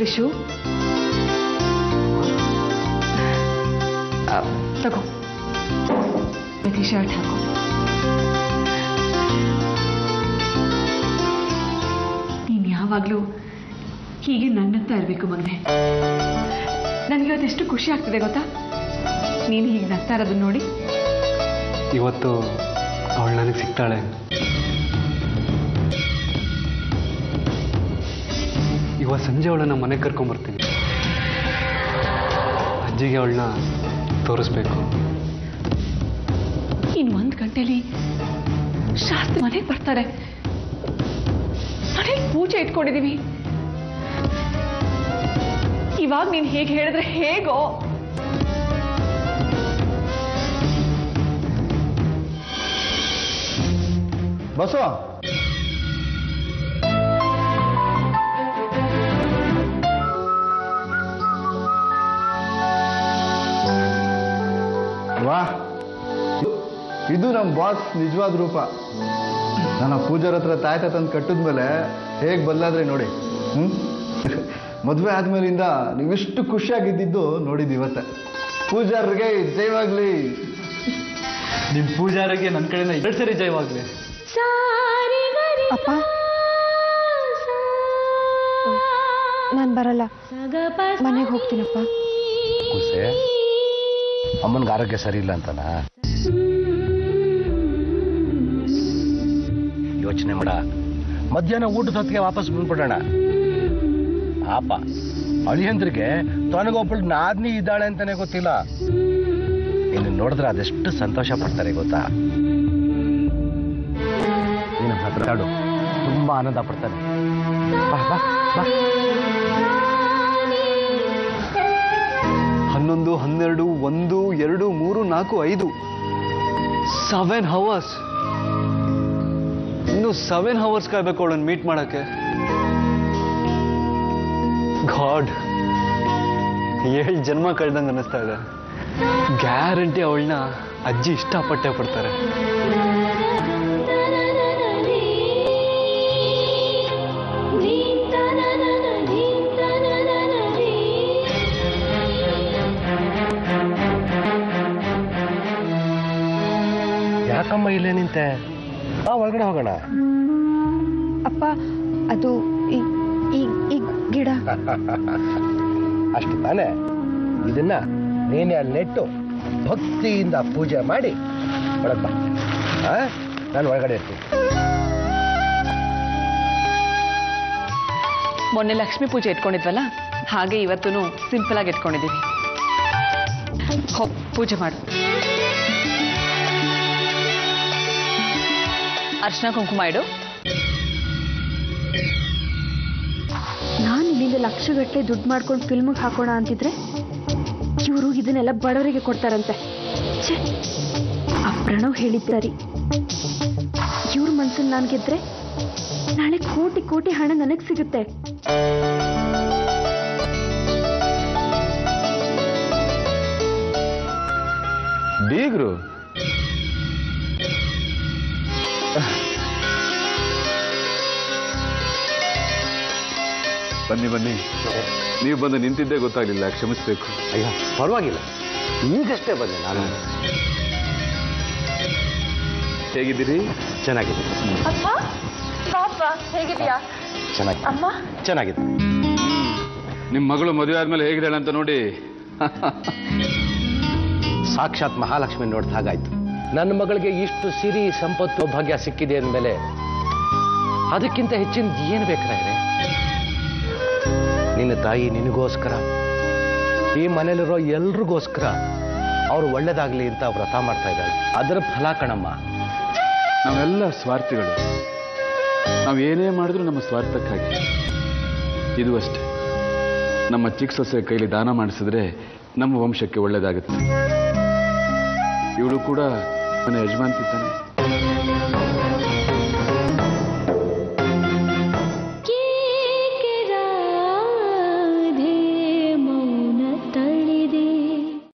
ವಿಶು ಆ, ತಗೋ T shirt ಹಾಕೋ ನೀನು ಯಾವಾಗಲೂ ಹೀಗೆ ನನ್ನಂತ ಇರಬೇಕು ಮಗನೆ ನನಗೆ ಅದೆಷ್ಟು ಖುಷಿ ಆಗ್ತಿದೆ ಗೊತ್ತಾ ನೀನು ಹೀಗೆ ನಗ್ತಾ ಇರೋದನ್ನ ನೋಡಿ ಇವತ್ತು ಅವಳು ನನಗೆ ಸಿಗ್ತಾಳೆ ಇವತ್ತು ಸಂಜೆ ಅವಳನ್ನ ಮನೆಗೆ ಕರ್ಕೊಂಬರ್ತೀನಿ ಅಜ್ಜಿಗೆ ಅವಳನ್ನ ತೋರಿಸ್ಬೇಕು ಇನ್ನು ಒಂದು ಗಂಟೆಲಿ ಶಾಸ್ತ್ರಿ ಮನೆಗೆ ಬರ್ತಾರೆ ಮನೇಲಿ ಪೂಜೆ ಇಟ್ಕೊಂಡಿದೀವಿ ಇವಾಗ ನೀನು ಹೇಗೆ ಹೇಳಿದ್ರೆ ಹೇಗೋ ಬಸವ ವಾ ಇದು ನಮ್ಮ ಬಾಸ್ ನಿಜವಾದ ರೂಪ ನನ್ನ ಪೂಜಾರ ಹತ್ರ ತಾಯ್ತ ತಂದು ಕಟ್ಟಿದ್ಮೇಲೆ ಹೇಗೆ ಬದಲಾದ್ರೆ ನೋಡಿ ಹ್ಞೂ ಮದುವೆ ಆದ್ಮೇಲಿಂದ ನೀವಿಷ್ಟು ಖುಷಿಯಾಗಿದ್ದಿದ್ದು ನೋಡಿದ್ದು ಇವತ್ತೆ ಪೂಜಾರಿಗೆ ಜಯವಾಗ್ಲಿ ನಿಮ್ಮ ಪೂಜಾರಿಗೆ ನನ್ನ ಕಡೆಯಿಂದ ಎರಡು ಸರಿ ಜಯವಾಗಲಿ ಅಪ್ಪ ನಾನು ಬರಲ್ಲ ಮನೆಗೆ ಹೋಗ್ತೀನಪ್ಪ ಕೂಸೆ ಅಮ್ಮನಿಗೆ ಆರೋಗ್ಯ ಸರಿ ಇಲ್ಲ ಅಂತನ ಯೋಚನೆ ಮಾಡ ಮಧ್ಯಾಹ್ನ ಊಟದ ಹೊತ್ತಿಗೆ ವಾಪಸ್ ಬಂದ್ಬಿಡೋಣ ಪಾಪ ಅಳಿಯಂದ್ರಿಗೆ ತನಗೊಬ್ಬಳು ನಾದ್ನಿ ಇದ್ದಾಳೆ ಅಂತಾನೆ ಗೊತ್ತಿಲ್ಲ ಇನ್ನು ನೋಡಿದ್ರೆ ಅದೆಷ್ಟು ಸಂತೋಷ ಪಡ್ತಾರೆ ಗೊತ್ತಾ ನೀನು ಮಾತಾಡು ತುಂಬಾ ಆನಂದ ಪಡ್ತಾನೆ ಬಾ ಬಾ ಬಾ ಹನ್ನೊಂದು ಹನ್ನೆರಡು ಒಂದು ಎರಡು ಮೂರು ನಾಲ್ಕು ಐದು ಸೆವೆನ್ ಹವರ್ಸ್ ಇನ್ನು ಸೆವೆನ್ ಹವರ್ಸ್ ಕಾಯ್ಬೇಕು ಅವಳನ್ನು ಮೀಟ್ ಮಾಡಕ್ಕೆ ಗಾಡ್ ಏಳು ಜನ್ಮ ಕಳ್ದಂಗೆ ಅನ್ನಿಸ್ತಾ ಇದೆ ಗ್ಯಾರಂಟಿ ಅವಳನ್ನ ಅಜ್ಜಿ ಇಷ್ಟಪಟ್ಟೆ ಪಡ್ತಾರೆ ಯಾಕಮ್ಮ ಇಲ್ಲೇ ನಿಂತೆ ಬಾ ಒಳಗಡೆ ಹೋಗೋಣ ಅಪ್ಪ ಅದು ಈ ಈ ಈ ಗಿಡ ಅಷ್ಟು ತಾನೇ ಇದನ್ನ ನೀನೇ ಅಲ್ಲಿ ನೆಟ್ಟು ಭಕ್ತಿಯಿಂದ ಪೂಜೆ ಮಾಡಿ ಒಳಗೆ ಬಾ ಆ? ನಾನು ಒಳಗಡೆ ಇರ್ತೀನಿ ಮೊನ್ನೆ ಲಕ್ಷ್ಮೀ ಪೂಜೆ ಇಟ್ಕೊಂಡಿದ್ವಲ್ಲ ಹಾಗೆ ಇವತ್ತೂ ಸಿಂಪಲ್ ಆಗಿ ಇಟ್ಕೊಂಡಿದ್ದೀವಿ ಹೋ ಪೂಜೆ ಮಾಡು ಅರ್ಶನ ಕುಂಕುಮ ಇಡು ನಾನು ಇಲ್ಲಿಂದ ಲಕ್ಷಗಟ್ಟಲೆ ದುಡ್ಡು ಮಾಡ್ಕೊಂಡು ಫಿಲ್ಮಿಗೆ ಹಾಕೋಣ ಅಂತಿದ್ರೆ ಇವರು ಇದನ್ನೆಲ್ಲ ಬಡವರಿಗೆ ಕೊಡ್ತಾರಂತೆ ಛೇ ಆ ಪ್ರಣವ್ ಹೇಳಿದ್ದಾರಿ ಇವ್ರ ಮನ್ಸಲ್ಲಿ ನಾನು ಗೆದ್ರೆ ನಾಳೆ ಕೋಟಿ ಕೋಟಿ ಹಣ ನನಗೆ ಸಿಗುತ್ತೆ ಬೀಗ್ರು ಬನ್ನಿ ಬನ್ನಿ ನೀವು ಬಂದು ನಿಂತಿದ್ದೇ ಗೊತ್ತಾಗ್ಲಿಲ್ಲ ಕ್ಷಮಿಸ್ಬೇಕು ಅಯ್ಯೋ ಪರವಾಗಿಲ್ಲ ಈಗಷ್ಟೇ ಬಂದೆ ನಾನು ಹೇಗಿದ್ದೀರಿ ಚೆನ್ನಾಗಿದೆ ಅಪ್ಪ ಪಾಪ ಹೇಗಿದ್ಯಾ ಚೆನ್ನಾಗಿ ಅಮ್ಮ ಚೆನ್ನಾಗಿದೆ ನಿಮ್ಮ ಮಗಳು ಮದುವೆ ಆದ್ಮೇಲೆ ಹೇಗಿದ್ದಾಳೆ ಅಂತ ನೋಡಿ ಸಾಕ್ಷಾತ್ ಮಹಾಲಕ್ಷ್ಮಿ ನೋಡ್ದ ಹಾಗಾಯ್ತು ನನ್ನ ಮಗಳಿಗೆ ಇಷ್ಟು ಸಿರಿ ಸಂಪತ್ತು ಭಾಗ್ಯ ಸಿಕ್ಕಿದೆ ಅಂದಮೇಲೆ ಅದಕ್ಕಿಂತ ಹೆಚ್ಚಿನ ಏನು ಬೇಕಾದ್ರೆ ನಿನ್ನ ತಾಯಿ ನಿನಗೋಸ್ಕರ ಈ ಮನೇಲಿರೋ ಎಲ್ರಿಗೋಸ್ಕರ ಅವ್ರು ಒಳ್ಳೇದಾಗ್ಲಿ ಅಂತ ವ್ರತ ಮಾಡ್ತಾ ಇದ್ದಾಳೆ ಅದರ ಫಲ ಕಣಮ್ಮ ನಾವೆಲ್ಲ ಸ್ವಾರ್ಥಿಗಳು ನಾವು ಏನೇ ಮಾಡಿದ್ರು ನಮ್ಮ ಸ್ವಾರ್ಥಕ್ಕಾಗಿ ಇದು ಅಷ್ಟೇ ನಮ್ಮ ಚಿಕ್ಕ ಸೊಸೆ ಕೈಲಿ ದಾನ ಮಾಡಿಸಿದ್ರೆ ನಮ್ಮ ವಂಶಕ್ಕೆ ಒಳ್ಳೇದಾಗುತ್ತೆ ಇವಳು ಕೂಡ ನನ್ನ ಯಜಮಾನ್ತಿ ತಾನೆ